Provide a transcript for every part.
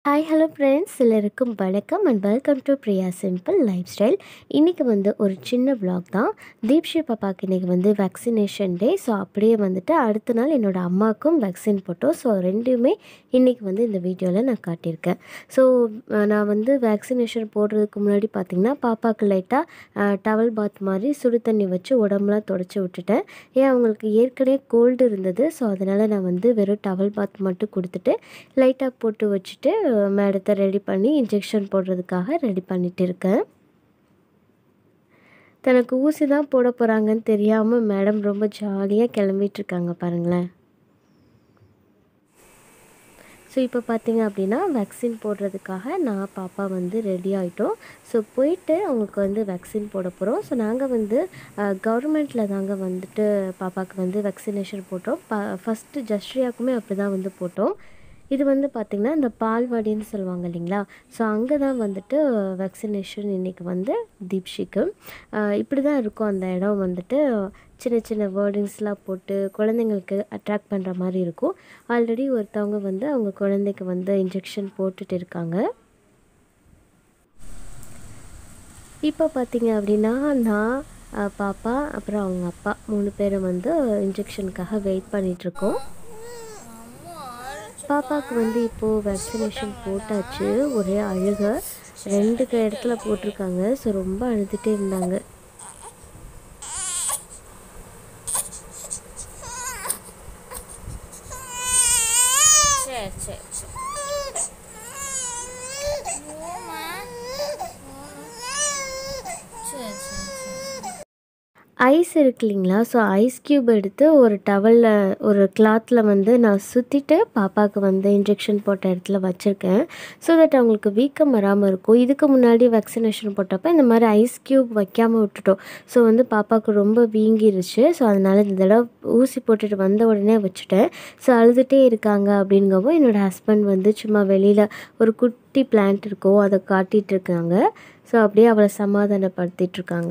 hi hello friends எல்லாருக்கும் வணக்கம் and welcome to Priya simple lifestyle இன்றைக்கி வந்து ஒரு சின்ன vlog தான் தீப்ஷி பாப்பாவுக்கு இன்றைக்கி வந்து வேக்சினேஷன் டே ஸோ அப்படியே வந்துட்டு அடுத்த நாள் என்னோடய அம்மாவுக்கும் வேக்சின் போட்டோம் ஸோ ரெண்டுமே இன்றைக்கி வந்து இந்த வீடியோவில் நான் காட்டியிருக்கேன் ஸோ நான் வந்து வேக்சினேஷன் போடுறதுக்கு முன்னாடி பார்த்திங்கன்னா பாப்பாவுக்கு லைட்டாக டவல் பாத் மாதிரி சுடு தண்ணி வச்சு உடம்புலாம் தொடச்சி விட்டுட்டேன் ஏன் அவங்களுக்கு ஏற்கனவே கோல்டு இருந்தது ஸோ அதனால் நான் வந்து வெறும் டவல் பாத் மட்டும் கொடுத்துட்டு லைட்டாக போட்டு வச்சுட்டு மேடத்தை ரெடி பண்ணி இன்ஜெக்ஷன் போடுறதுக்காக ரெடி பண்ணிட்டு இருக்கேன் தனக்கு ஊசி தான் போட போகிறாங்கன்னு தெரியாமல் மேடம் ரொம்ப ஜாலியாக கிளம்பிட்டு இருக்காங்க பாருங்களேன் ஸோ இப்போ பார்த்தீங்க அப்படின்னா வேக்சின் போடுறதுக்காக நான் பாப்பா வந்து ரெடி ஆகிட்டோம் ஸோ போயிட்டு அவங்களுக்கு வந்து வேக்சின் போட போகிறோம் ஸோ நாங்கள் வந்து கவர்மெண்ட்டில் தாங்க வந்துட்டு பாப்பாவுக்கு வந்து வேக்சினேஷன் போட்டோம் ப ஃபஸ்ட்டு ஜஸ்ரியாவுக்குமே அப்படி தான் வந்து போட்டோம் இது வந்து பார்த்திங்கன்னா இந்த பால்வாடின்னு சொல்லுவாங்க இல்லைங்களா ஸோ அங்கே தான் வந்துட்டு வேக்சினேஷன் இன்றைக்கி வந்து தீப்ஷிக்கு இப்படி தான் இருக்கும் அந்த இடம் வந்துட்டு சின்ன சின்ன வேர்டிங்ஸ்லாம் போட்டு குழந்தைங்களுக்கு அட்ராக்ட் பண்ணுற மாதிரி இருக்கும் ஆல்ரெடி ஒருத்தவங்க வந்து அவங்க குழந்தைக்கு வந்து இன்ஜெக்ஷன் போட்டுட்டு இருக்காங்க இப்போ பார்த்தீங்க அப்படின்னா நான் பாப்பா அப்புறம் அவங்க அப்பா மூணு பேரும் வந்து இன்ஜெக்ஷனுக்காக வெயிட் பண்ணிகிட்ருக்கோம் பாப்பாவுக்கு வந்து இப்போது வேக்சினேஷன் போட்டாச்சு ஒரே அழுக ரெண்டு இடத்துல போட்டிருக்காங்க ஸோ ரொம்ப அழுதுகிட்டே இருந்தாங்க சரி சரி சரி சரி சரி சரி ஐஸ் இருக்கு இல்லைங்களா ஸோ ஐஸ் க்யூப் எடுத்து ஒரு டவலில் ஒரு கிளாத்தில் வந்து நான் சுற்றிட்டு பாப்பாவுக்கு வந்து இன்ஜெக்ஷன் போட்ட இடத்துல வச்சுருக்கேன் ஸோ தட் அவங்களுக்கு வீக்கம் வராமல் இருக்கும் இதுக்கு முன்னாடி வேக்சினேஷன் போட்டப்போ இந்த மாதிரி ஐஸ் க்யூப் வைக்காமல் விட்டுட்டோம் ஸோ வந்து பாப்பாவுக்கு ரொம்ப வீங்கிருச்சு ஸோ அதனால் இந்த தடவை ஊசி போட்டுட்டு வந்த உடனே வச்சுட்டேன் ஸோ அழுதுகிட்டே இருக்காங்க அப்படிங்கப்போ என்னோடய ஹஸ்பண்ட் வந்து சும்மா வெளியில் ஒரு குட்டி பிளான்ட் இருக்கும் அதை காட்டிகிட்டு இருக்காங்க ஸோ அப்படியே அவளை சமாதானப்படுத்திட்டு இருக்காங்க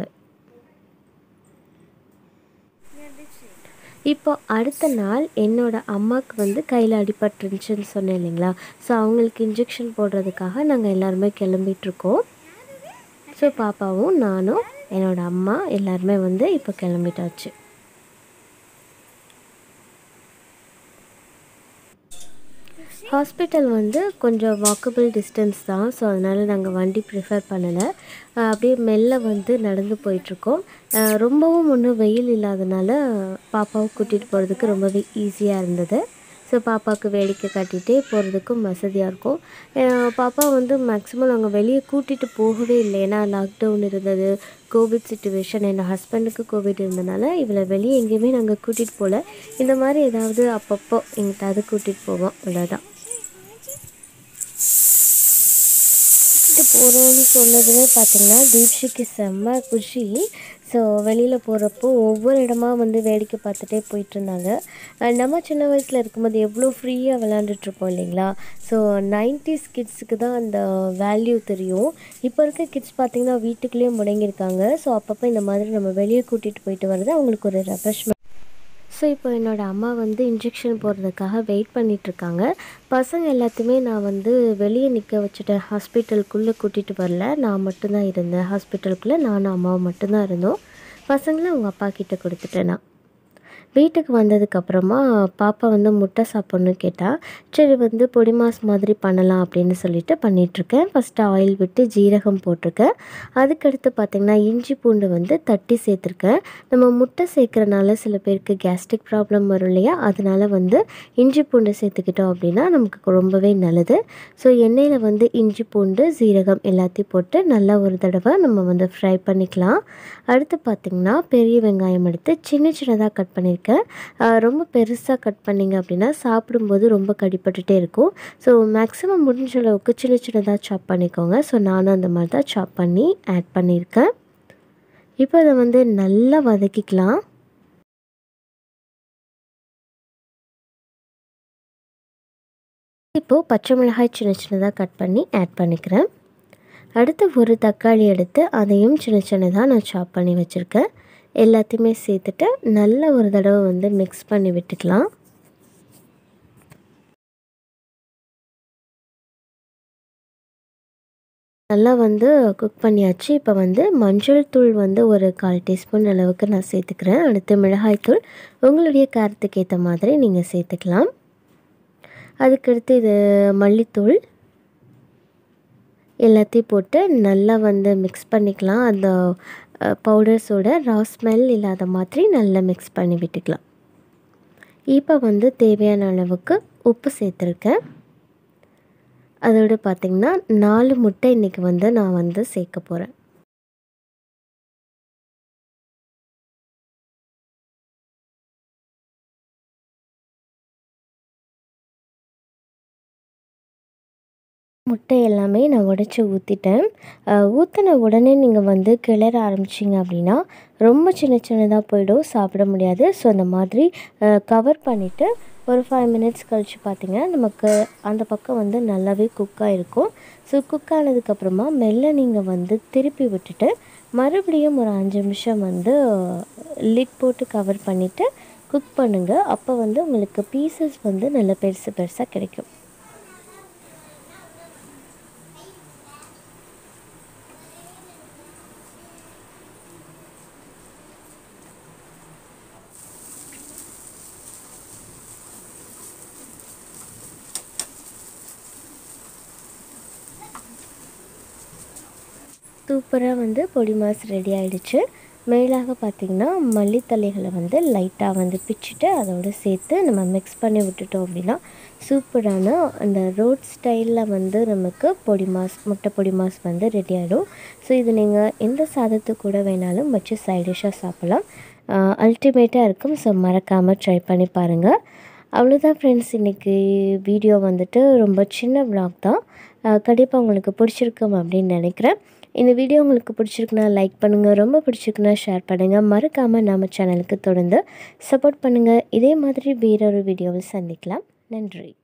இப்போ அடுத்த நாள் என்னோட அம்மாவுக்கு வந்து கையில் அடிபட்டுருந்துச்சுன்னு சொன்னேன் இல்லைங்களா ஸோ அவங்களுக்கு இன்ஜெக்ஷன் போடுறதுக்காக நாங்கள் எல்லாருமே கிளம்பிட்டுருக்கோம் ஸோ பாப்பாவும் நானும் என்னோடய அம்மா எல்லாருமே வந்து இப்போ கிளம்பிட்டாச்சு ஹாஸ்பிட்டல் வந்து கொஞ்சம் வாக்கபிள் டிஸ்டன்ஸ் தான் ஸோ அதனால் நாங்கள் வண்டி ப்ரிஃபர் பண்ணலை அப்படியே மெல்ல வந்து நடந்து போயிட்டுருக்கோம் ரொம்பவும் ஒன்றும் வெயில் இல்லாதனால பாப்பாவை கூட்டிகிட்டு போகிறதுக்கு ரொம்பவே ஈஸியாக இருந்தது ஸோ பாப்பாவுக்கு வேடிக்கை காட்டிகிட்டே போகிறதுக்கும் வசதியாக இருக்கும் பாப்பா வந்து மேக்ஸிமம் நாங்கள் வெளியே கூட்டிகிட்டு போகவே இல்லை ஏன்னா லாக்டவுன் இருந்தது கோவிட் சுச்சுவேஷன் என் ஹஸ்பண்டுக்கு கோவிட் இருந்தனால இவளை வெளியே எங்கேயுமே நாங்கள் கூட்டிகிட்டு போகல இந்த மாதிரி ஏதாவது அப்பப்போ எங்கிட்டாவது கூட்டிகிட்டு போவோம் அவ்வளோதான் கூட்டிகிட்டு போகிறோன்னு சொன்னதுமே பார்த்திங்கன்னா தீப்ஷிக்கு செம்ம குஷி ஸோ வெளியில் போகிறப்போ ஒவ்வொரு இடமா வந்து வேடிக்கை பார்த்துட்டே போயிட்டு இருந்தாங்க நம்ம சின்ன வயசில் இருக்கும்போது எவ்வளோ ஃப்ரீயாக விளாண்டுட்ருப்போம் இல்லைங்களா ஸோ நைன்டிஸ் கிட்ஸுக்கு தான் அந்த வேல்யூ தெரியும் இப்போ இருக்க கிட்ஸ் பார்த்திங்கன்னா வீட்டுக்குள்ளேயே முடங்கியிருக்காங்க ஸோ அப்பப்போ இந்த மாதிரி நம்ம வெளியே கூட்டிகிட்டு போயிட்டு வர்றது அவங்களுக்கு ஒரு ரெஃப்ரெஷ்மெண்ட் ஸோ இப்போ என்னோடய அம்மா வந்து இன்ஜெக்ஷன் போடுறதுக்காக வெயிட் பண்ணிகிட்ருக்காங்க பசங்க எல்லாத்தையுமே நான் வந்து வெளியே நிற்க வச்சுட்டேன் ஹாஸ்பிட்டலுக்குள்ளே கூட்டிகிட்டு வரல நான் மட்டும்தான் இருந்தேன் ஹாஸ்பிட்டலுக்குள்ளே நானும் அம்மாவும் மட்டும்தான் இருந்தோம் பசங்களை அவங்க அப்பா கிட்டே கொடுத்துட்டேன் நான் வீட்டுக்கு வந்ததுக்கப்புறமா பாப்பா வந்து முட்டை சாப்பிட்ணுன்னு கேட்டால் சரி வந்து பொடி மாஸ் மாதிரி பண்ணலாம் அப்படின்னு சொல்லிட்டு பண்ணிகிட்ருக்கேன் ஃபஸ்ட்டு ஆயில் விட்டு ஜீரகம் போட்டிருக்கேன் அதுக்கடுத்து பார்த்திங்கன்னா இஞ்சி பூண்டு வந்து தட்டி சேர்த்துருக்கேன் நம்ம முட்டை சேர்க்குறனால சில பேருக்கு கேஸ்ட்ரிக் ப்ராப்ளம் வரும் இல்லையா அதனால் வந்து இஞ்சி பூண்டு சேர்த்துக்கிட்டோம் அப்படின்னா நமக்கு ரொம்பவே நல்லது ஸோ எண்ணெயில் வந்து இஞ்சி பூண்டு ஜீரகம் எல்லாத்தையும் போட்டு நல்லா ஒரு தடவை நம்ம வந்து ஃப்ரை பண்ணிக்கலாம் அடுத்து பார்த்திங்கன்னா பெரிய வெங்காயம் எடுத்து சின்ன சின்னதாக கட் பண்ணியிருக்கேன் இருக்கேன் ரொம்ப பெருசாக கட் பண்ணிங்க அப்படின்னா சாப்பிடும்போது ரொம்ப கடிப்பட்டுட்டே இருக்கும் ஸோ மேக்ஸிமம் முடிஞ்ச அளவுக்கு சின்ன சின்னதாக சாப் பண்ணிக்கோங்க ஸோ நானும் அந்த மாதிரி தான் சாப் பண்ணி ஆட் பண்ணியிருக்கேன் இப்போ அதை வந்து நல்லா வதக்கிக்கலாம் இப்போது பச்சை மிளகாய் சின்ன சின்னதாக கட் பண்ணி ஆட் பண்ணிக்கிறேன் அடுத்து ஒரு தக்காளி எடுத்து அதையும் சின்ன சின்னதாக நான் சாப் பண்ணி வச்சுருக்கேன் எல்லாத்தையுமே சேர்த்துட்டு நல்ல ஒரு தடவை வந்து மிக்ஸ் பண்ணி விட்டுக்கலாம் நல்லா வந்து குக் பண்ணியாச்சு இப்போ வந்து மஞ்சள் தூள் வந்து ஒரு கால் டீஸ்பூன் அளவுக்கு நான் சேர்த்துக்கிறேன் அடுத்து மிளகாய்த்தூள் உங்களுடைய காரத்துக்கு ஏற்ற மாதிரி நீங்கள் சேர்த்துக்கலாம் அதுக்கடுத்து இது மல்லித்தூள் எல்லாத்தையும் போட்டு நல்லா வந்து மிக்ஸ் பண்ணிக்கலாம் அந்த பவுடர்ஸோட ரா ஸ்மெல் இல்லாத மாதிரி நல்லா மிக்ஸ் பண்ணி விட்டுக்கலாம் இப்போ வந்து தேவையான அளவுக்கு உப்பு சேர்த்துருக்கேன் அதோடு பார்த்திங்கன்னா நாலு முட்டை இன்றைக்கி வந்து நான் வந்து சேர்க்க போகிறேன் முட்டை எல்லாமே நான் உடச்சி ஊற்றிட்டேன் ஊற்றின உடனே நீங்கள் வந்து கிளற ஆரம்பிச்சிங்க அப்படின்னா ரொம்ப சின்ன சின்னதாக போயிடும் சாப்பிட முடியாது ஸோ அந்த மாதிரி கவர் பண்ணிவிட்டு ஒரு ஃபைவ் மினிட்ஸ் கழித்து பார்த்திங்கன்னா நமக்கு அந்த பக்கம் வந்து நல்லாவே குக்காக இருக்கும் ஸோ குக் ஆனதுக்கப்புறமா மெல்ல நீங்கள் வந்து திருப்பி விட்டுட்டு மறுபடியும் ஒரு அஞ்சு நிமிஷம் வந்து லிட் போட்டு கவர் பண்ணிவிட்டு குக் பண்ணுங்கள் அப்போ வந்து உங்களுக்கு பீசஸ் வந்து நல்ல பெருசு பெருசாக கிடைக்கும் சூப்பராக வந்து பொடி மாஸ் ரெடி ஆகிடுச்சு மேலாக பார்த்திங்கன்னா மல்லித்தலைகளை வந்து லைட்டாக வந்து பிச்சுட்டு அதோடு சேர்த்து நம்ம மிக்ஸ் பண்ணி விட்டுட்டோம் அப்படின்னா சூப்பரான அந்த ரோட் ஸ்டைலில் வந்து நமக்கு பொடி மாஸ் முட்டை பொடி மாஸ் வந்து ரெடி ஆகிடும் ஸோ இது நீங்கள் எந்த சாதத்து கூட வேணாலும் வச்சு சைட் டிஷ்ஷாக சாப்பிட்லாம் அல்டிமேட்டாக இருக்கும் ஸோ மறக்காமல் ட்ரை பண்ணி பாருங்கள் அவ்வளோதான் ஃப்ரெண்ட்ஸ் இன்றைக்கி வீடியோ வந்துட்டு ரொம்ப சின்ன விளாக் தான் கண்டிப்பாக உங்களுக்கு பிடிச்சிருக்கும் அப்படின்னு நினைக்கிறேன் இந்த வீடியோ உங்களுக்கு பிடிச்சிருக்குன்னா லைக் பண்ணுங்கள் ரொம்ப பிடிச்சிருக்குன்னா ஷேர் பண்ணுங்கள் மறக்காமல் நம்ம சேனலுக்கு தொடர்ந்து சப்போர்ட் பண்ணுங்கள் இதே மாதிரி வேறொரு வீடியோவில் சந்திக்கலாம் நன்றி